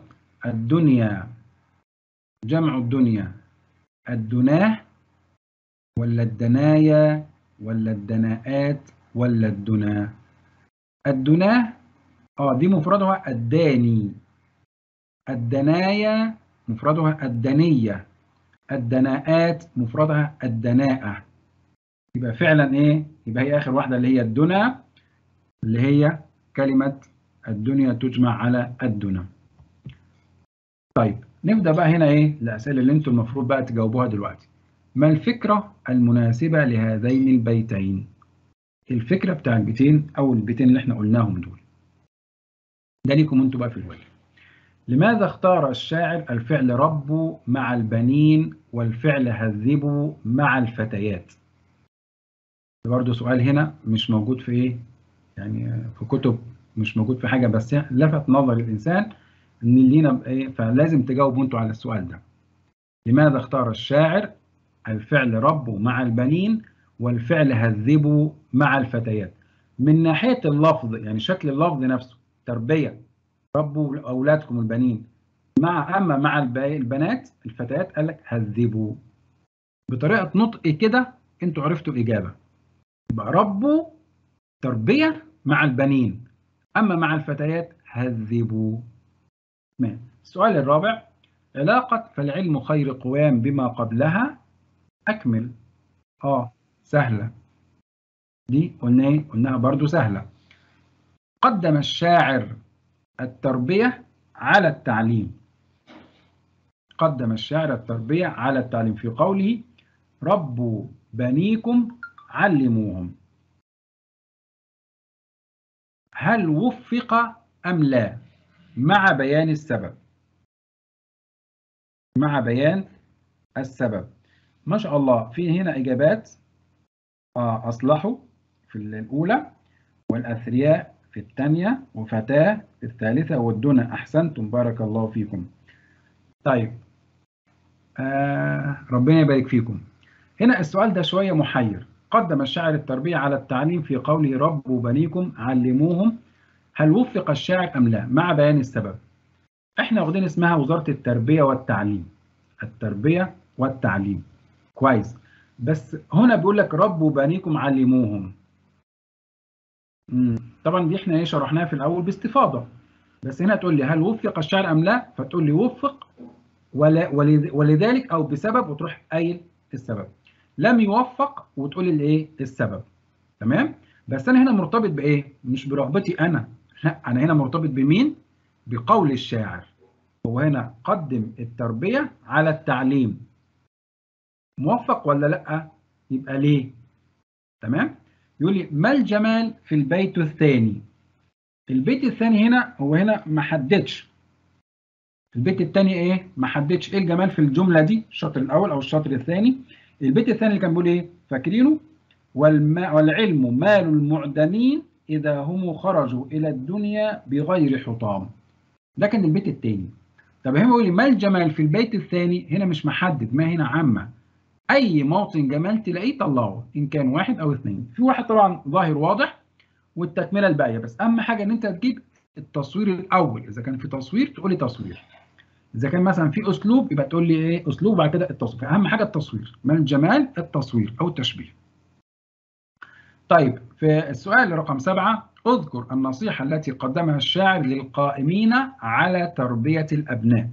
الدنيا جمع الدنيا الدناه ولا الدنايا ولا الدناءات ولا الدنا الدناه اه دي مفردها الداني الدنايا مفردها الدنية الدناءات مفردها الدناءة يبقى فعلا ايه يبقى هي اخر واحدة اللي هي الدنا اللي هي كلمة الدنيا تجمع على الدنا طيب نبدأ بقى هنا ايه الأسئلة اللي انتم المفروض بقى تجاوبوها دلوقتي ما الفكرة المناسبة لهذين البيتين الفكرة بتاع البيتين أو البيتين اللي احنا قلناهم دول ده ليكم انتوا بقى في الواجب لماذا اختار الشاعر الفعل ربوا مع البنين والفعل هذبوا مع الفتيات برضه سؤال هنا مش موجود في ايه يعني في كتب مش موجود في حاجة بس لفت نظر الإنسان إن لينا إيه فلازم تجاوبوا انتوا على السؤال ده لماذا اختار الشاعر الفعل ربوا مع البنين والفعل هذبوا مع الفتيات من ناحية اللفظ يعني شكل اللفظ نفسه تربية ربوا أولادكم البنين مع أما مع البنات الفتيات قال لك هذبوا بطريقة نطق كده انتوا عرفتوا الإجابة يبقى ربوا تربية مع البنين أما مع الفتيات هذبوا السؤال الرابع علاقة فالعلم خير قوام بما قبلها أكمل آه سهلة دي قلنا ايه؟ قلناها برضو سهلة قدم الشاعر التربية على التعليم قدم الشاعر التربية على التعليم في قوله ربوا بنيكم علموهم هل وفق أم لا مع بيان السبب مع بيان السبب ما شاء الله في هنا إجابات آه أصلحوا في الأولى والأثرياء في الثانية وفتاة في الثالثة والدنا أحسنتم بارك الله فيكم طيب آه ربنا يبارك فيكم هنا السؤال ده شوية محير قدم الشاعر التربية على التعليم في قوله ربوا بنيكم علموهم هل وفق الشاعر أم لا مع بيان السبب احنا واخدين اسمها وزارة التربية والتعليم التربية والتعليم كويس بس هنا بيقول لك ربوا بنيكم علموهم مم. طبعا دي احنا ايه شرحناها في الاول باستفاضه بس هنا تقول لي هل وفق الشاعر ام لا فتقول لي وفق ولا ولذلك او بسبب وتروح قايل السبب لم يوفق وتقول لي الايه السبب تمام بس انا هنا مرتبط بايه مش برغبتي انا لا انا هنا مرتبط بمين بقول الشاعر هو هنا قدم التربيه على التعليم موفق ولا لا يبقى ليه تمام يقول لي ما الجمال في البيت الثاني البيت الثاني هنا هو هنا ما حددش البيت الثاني ايه ما حددش ايه الجمال في الجمله دي الشطر الاول او الشطر الثاني البيت الثاني اللي كان بيقول ايه فاكرينه والما والعلم مال المعدمين اذا هم خرجوا الى الدنيا بغير حطام ده كان البيت الثاني طب هنا بيقول لي ما الجمال في البيت الثاني هنا مش محدد ما هنا عامه اي موطن جمال تلاقيه طلعه ان كان واحد او اثنين في واحد طبعا ظاهر واضح والتكمله الباقيه بس اهم حاجه ان انت تجيب التصوير الاول اذا كان في تصوير تقول لي تصوير اذا كان مثلا في اسلوب يبقى تقول لي ايه اسلوب وبعد كده التصوير اهم حاجه التصوير ما الجمال التصوير او التشبيه طيب في السؤال رقم سبعة اذكر النصيحة التي قدمها الشاعر للقائمين على تربية الأبناء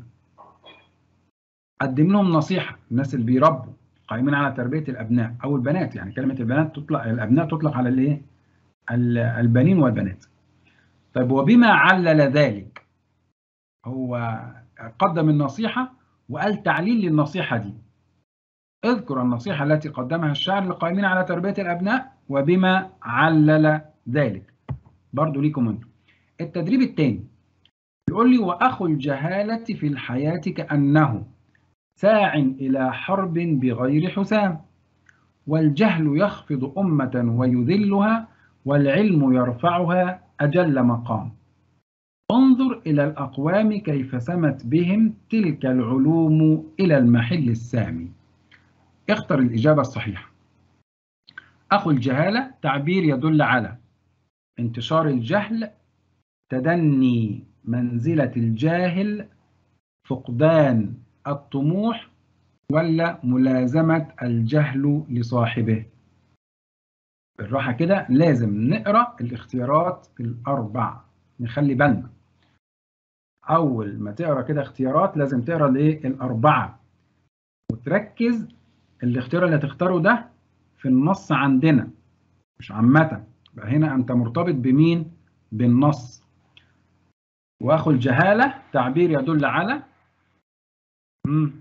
قدم لهم نصيحة الناس اللي بيربوا قائمين على تربية الأبناء أو البنات يعني كلمة البنات تطلق الأبناء تطلق على الإيه؟ البنين والبنات. طيب وبما علل ذلك هو قدم النصيحة وقال تعليل للنصيحة دي. اذكر النصيحة التي قدمها الشاعر للقائمين على تربية الأبناء وبما علل ذلك. برضو ليكم انتم. التدريب الثاني يقول لي وأخو الجهالة في الحياة كأنه ساع إلى حرب بغير حسام والجهل يخفض أمة ويذلها والعلم يرفعها أجل مقام انظر إلى الأقوام كيف سمت بهم تلك العلوم إلى المحل السامي اختر الإجابة الصحيحة أخو الجهالة تعبير يدل على انتشار الجهل تدني منزلة الجاهل فقدان الطموح ولا ملازمة الجهل لصاحبه بالراحة كده لازم نقرأ الاختيارات الأربع نخلي بالنا أول ما تقرأ كده اختيارات لازم تقرأ الإيه الأربعة وتركز الاختيار اللي هتختاره ده في النص عندنا مش عامة يبقى هنا أنت مرتبط بمين؟ بالنص وأخو الجهالة تعبير يدل على مم.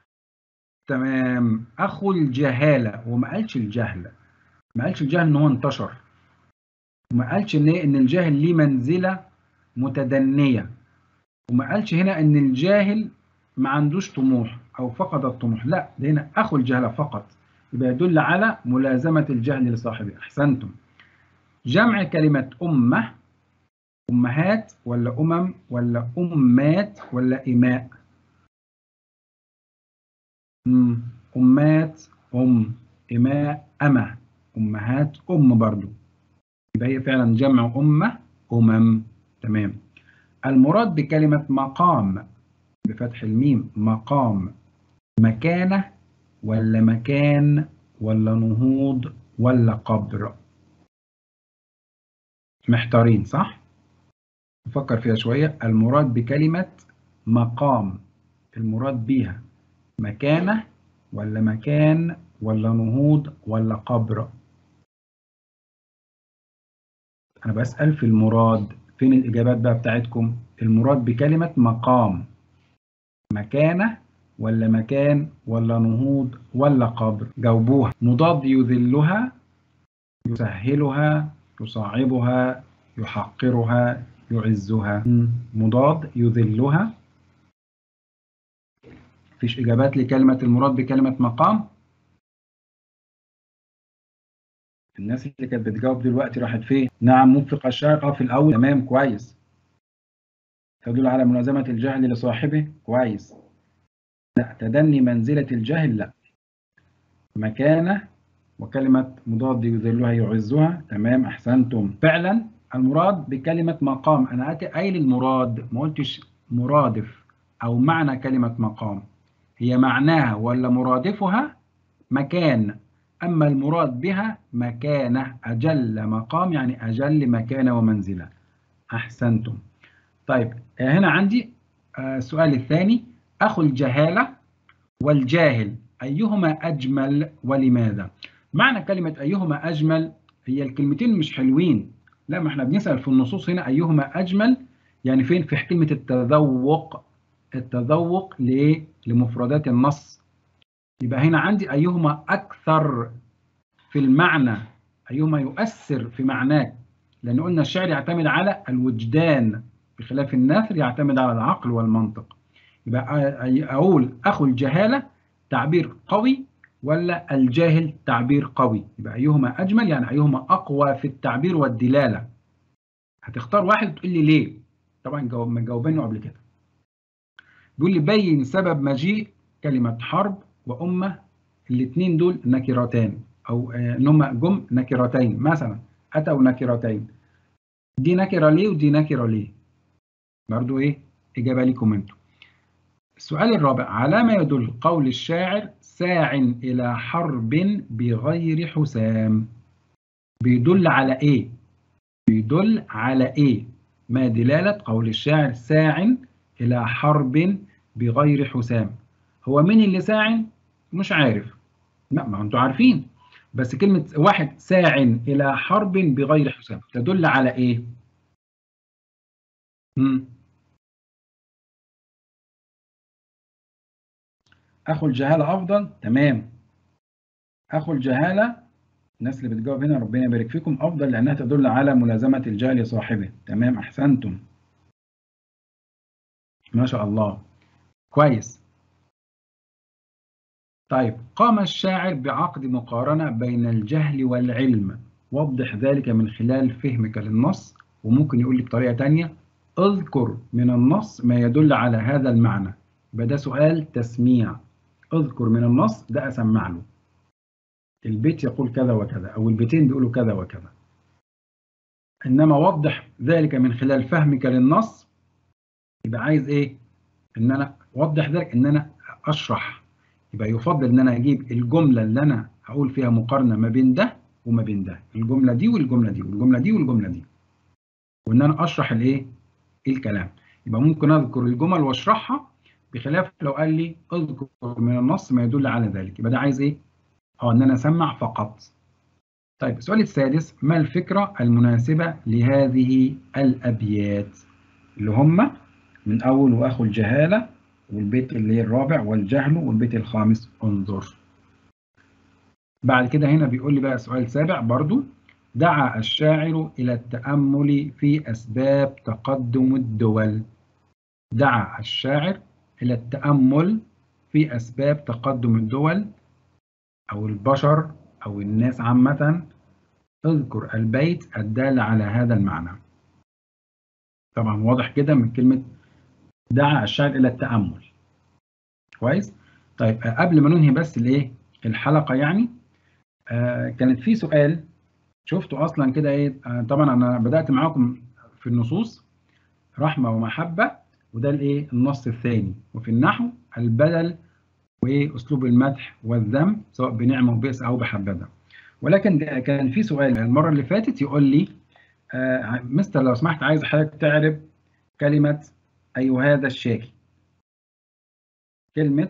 تمام أخو الجهالة وما قالش الجهل ما قالش الجهل إن هو انتشر وما قالش إن إيه إن الجاهل ليه منزلة متدنية وما قالش هنا إن الجاهل ما عندوش طموح أو فقد الطموح لا ده هنا أخو الجهلة فقط يبقى يدل على ملازمة الجهل لصاحبه أحسنتم جمع كلمة أمة أمهات ولا أمم ولا أمات ولا إماء مم. أمات أم إماء أمة أمهات أم برضو يبقى هي فعلا جمع أمة أمم تمام المراد بكلمة مقام بفتح الميم مقام مكانة ولا مكان ولا نهوض ولا قبر محتارين صح؟ نفكر فيها شوية المراد بكلمة مقام المراد بيها مكانة ولا مكان ولا نهوض ولا قبر أنا بسأل في المراد فين الإجابات بقى بتاعتكم المراد بكلمة مقام مكانة ولا مكان ولا نهوض ولا قبر جاوبوها مضاد يذلها يسهلها يصعبها يحقرها يعزها مضاد يذلها مفيش إجابات لكلمة المراد بكلمة مقام الناس اللي كانت بتجاوب دلوقتي راحت فين نعم موفق الشارقة في الأول تمام كويس تدل على ملازمة الجهل لصاحبه كويس لا تدني منزلة الجهل لا مكانة وكلمة مضاد يذلها يعزها تمام أحسنتم فعلا المراد بكلمة مقام أنا قايل المراد ما قلتش مرادف أو معنى كلمة مقام هي معناها ولا مرادفها مكان أما المراد بها مكانة أجل مقام يعني أجل مكانة ومنزلة أحسنتم طيب هنا عندي السؤال الثاني أخو الجهالة والجاهل أيهما أجمل ولماذا معنى كلمة أيهما أجمل هي الكلمتين مش حلوين لا ما احنا بنسأل في النصوص هنا أيهما أجمل يعني فين في كلمة التذوق التذوق لإيه لمفردات النص يبقى هنا عندي أيهما أكثر في المعنى أيهما يؤثر في معناه لأن قلنا الشعر يعتمد على الوجدان بخلاف النثر يعتمد على العقل والمنطق يبقى أقول أخو الجهالة تعبير قوي ولا الجاهل تعبير قوي يبقى أيهما أجمل يعني أيهما أقوى في التعبير والدلالة هتختار واحد تقول لي ليه طبعا مجاوبينه قبل كده بيقول لي بين سبب مجيء كلمة حرب وأمة الاثنين دول نكرتان أو إن هما جم نكرتين مثلا أتوا نكرتين دي نكرة ليه ودي نكرة ليه برضو إيه إجابة ليكم أنتم السؤال الرابع على ما يدل قول الشاعر ساع إلى حرب بغير حسام بيدل على إيه؟ بيدل على إيه؟ ما دلالة قول الشاعر ساع إلى حرب بغير حسام هو مين اللي ساع؟ مش عارف لا ما أنتوا عارفين بس كلمة واحد ساع إلى حرب بغير حسام تدل على إيه؟ مم. أخو الجهالة أفضل تمام أخو الجهالة الناس اللي بتجاوب هنا ربنا يبارك فيكم أفضل لأنها تدل على ملازمة الجهل لصاحبه تمام أحسنتم ما شاء الله كويس طيب قام الشاعر بعقد مقارنة بين الجهل والعلم وضح ذلك من خلال فهمك للنص وممكن يقول لي بطريقة تانية اذكر من النص ما يدل على هذا المعنى يبقى ده سؤال تسميع اذكر من النص ده أسمع له البيت يقول كذا وكذا أو البيتين بيقولوا كذا وكذا إنما وضح ذلك من خلال فهمك للنص يبقى عايز إيه؟ إن أنا وضح ذلك ان انا اشرح يبقى يفضل ان انا اجيب الجمله اللي انا هقول فيها مقارنه ما بين ده وما بين ده الجمله دي والجمله دي والجمله دي والجمله دي وان انا اشرح الايه الكلام يبقى ممكن اذكر الجمل واشرحها بخلاف لو قال لي اذكر من النص ما يدل على ذلك يبقى ده عايز ايه اه ان انا اسمع فقط طيب السؤال السادس ما الفكره المناسبه لهذه الابيات اللي هم من اول واخو الجهاله والبيت اللي هي الرابع والجهل والبيت الخامس انظر بعد كده هنا بيقول لي بقى سؤال سابع برضو دعا الشاعر إلى التأمل في أسباب تقدم الدول دعا الشاعر إلى التأمل في أسباب تقدم الدول أو البشر أو الناس عامة اذكر البيت الدال على هذا المعنى طبعا واضح كده من كلمة دعا الشاعر إلى التأمل كويس طيب قبل ما ننهي بس الايه الحلقة يعني آه كانت في سؤال شفتوا اصلا كده ايه آه طبعا انا بدات معاكم في النصوص رحمه ومحبه وده الايه النص الثاني وفي النحو البدل واسلوب المدح والذم سواء بنعمه وبئس او بحبذا ولكن كان في سؤال المره اللي فاتت يقول لي آه مستر لو سمحت عايز حضرتك تعرف كلمه اي هذا الشاكي كلمه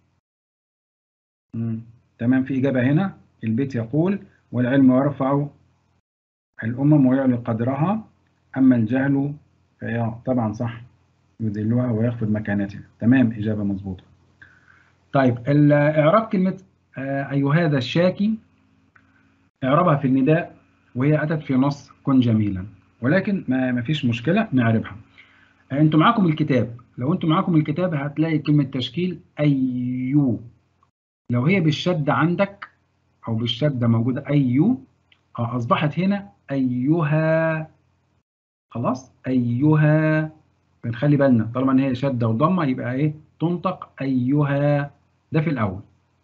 مم. تمام في اجابه هنا البيت يقول والعلم يرفع الأمم ويعلي قدرها أما الجهل فهي طبعا صح يذلها ويخفض مكانتها تمام إجابة مظبوطة طيب إعراب كلمة أي هذا الشاكي إعرابها في النداء وهي أتت في نص كن جميلا ولكن ما ما فيش مشكلة نعربها أنتم معاكم الكتاب لو أنتم معاكم الكتاب هتلاقي كلمة تشكيل أيو لو هي بالشدة عندك أو بالشدة موجودة أيو أصبحت هنا أيها خلاص أيها بنخلي بالنا طالما إن هي شدة وضمة يبقى إيه تنطق أيها ده في الأول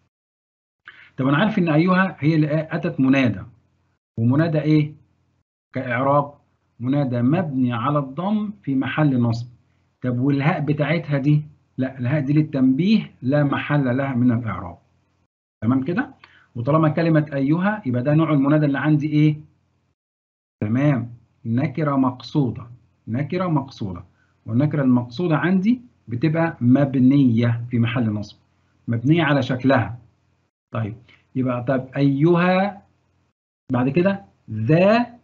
طب أنا عارف إن أيها هي اللي أتت منادى ومنادى إيه كإعراب منادى مبني على الضم في محل نصب طب والهاء بتاعتها دي لا الهاء دي للتنبيه لا محل لها من الإعراب تمام كده وطالما كلمة أيها يبقى ده نوع المنادى اللي عندي إيه؟ تمام نكرة مقصودة نكرة مقصودة والنكرة المقصودة عندي بتبقى مبنية في محل نصب مبنية على شكلها طيب يبقى طب أيها بعد كده ذا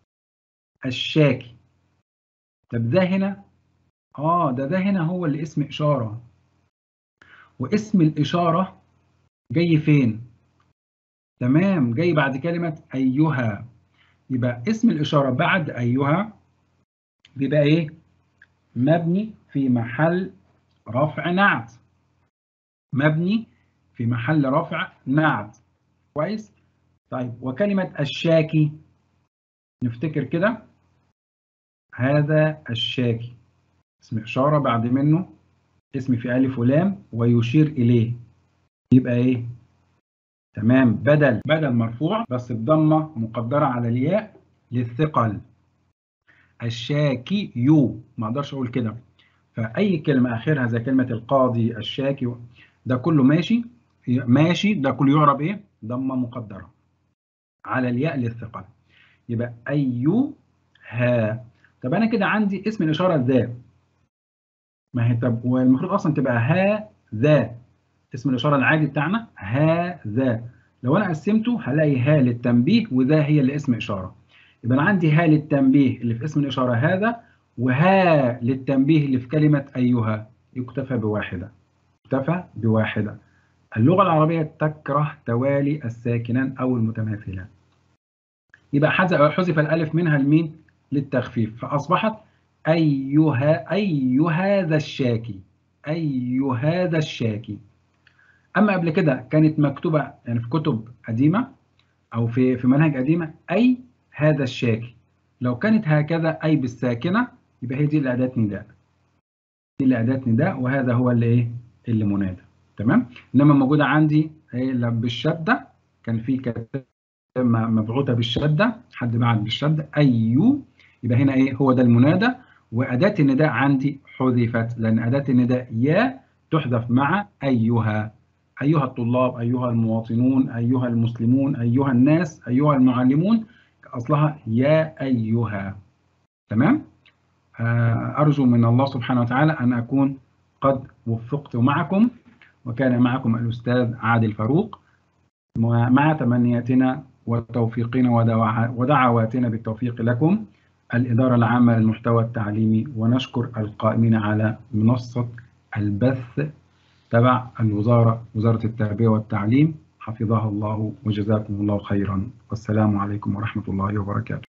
الشاكي طب ذا هنا آه ده ده هنا هو اللي اسم إشارة واسم الإشارة جاي فين؟ تمام جاي بعد كلمة أيها يبقى اسم الإشارة بعد أيها بيبقى إيه؟ مبني في محل رفع نعت مبني في محل رفع نعت كويس؟ طيب وكلمة الشاكي نفتكر كده هذا الشاكي اسم إشارة بعد منه اسم في ألف ولام ويشير إليه يبقى إيه؟ تمام بدل بدل مرفوع بس الضمه مقدره على الياء للثقل الشاكي يو ما اقدرش اقول كده فاي كلمه اخرها زي كلمه القاضي الشاكي ده كله ماشي ماشي ده كله يعرب ايه ضمه مقدره على الياء للثقل يبقى ايو ها طب انا كده عندي اسم الاشاره ذا ما هي طب والمفروض اصلا تبقى ها ذا اسم الإشارة العادي بتاعنا هذا لو أنا قسمته هلاقي ها للتنبيه وذا هي اللي اسم إشارة يبقى أنا عندي ها للتنبيه اللي في اسم الإشارة هذا وها للتنبيه اللي في كلمة أيها يكتفى بواحدة يكتفى بواحدة اللغة العربية تكره توالي الساكنان أو المتماثلان يبقى حذف الألف منها المين للتخفيف فأصبحت أيها أي هذا الشاكي أي هذا الشاكي اما قبل كده كانت مكتوبه يعني في كتب قديمه او في في مناهج قديمه اي هذا الشاكي لو كانت هكذا اي بالساكنه يبقى هي دي الاداه نداء دي الاداه نداء وهذا هو اللي ايه اللي منادى تمام انما موجوده عندي ايه بالشده كان في كتاب مبعوثه بالشده حد بعت بالشده ايو يبقى هنا ايه هو ده المنادى واداه النداء عندي حذفت لان اداه النداء يا تحذف مع أيها أيها الطلاب أيها المواطنون أيها المسلمون أيها الناس أيها المعلمون أصلها يا أيها تمام أرجو من الله سبحانه وتعالى أن أكون قد وفقت معكم وكان معكم الأستاذ عادل فاروق مع تمنياتنا وتوفيقنا ودعواتنا بالتوفيق لكم الإدارة العامة للمحتوى التعليمي ونشكر القائمين على منصة البث تبع الوزارة وزارة التربية والتعليم حفظها الله وجزاكم الله خيرا والسلام عليكم ورحمة الله وبركاته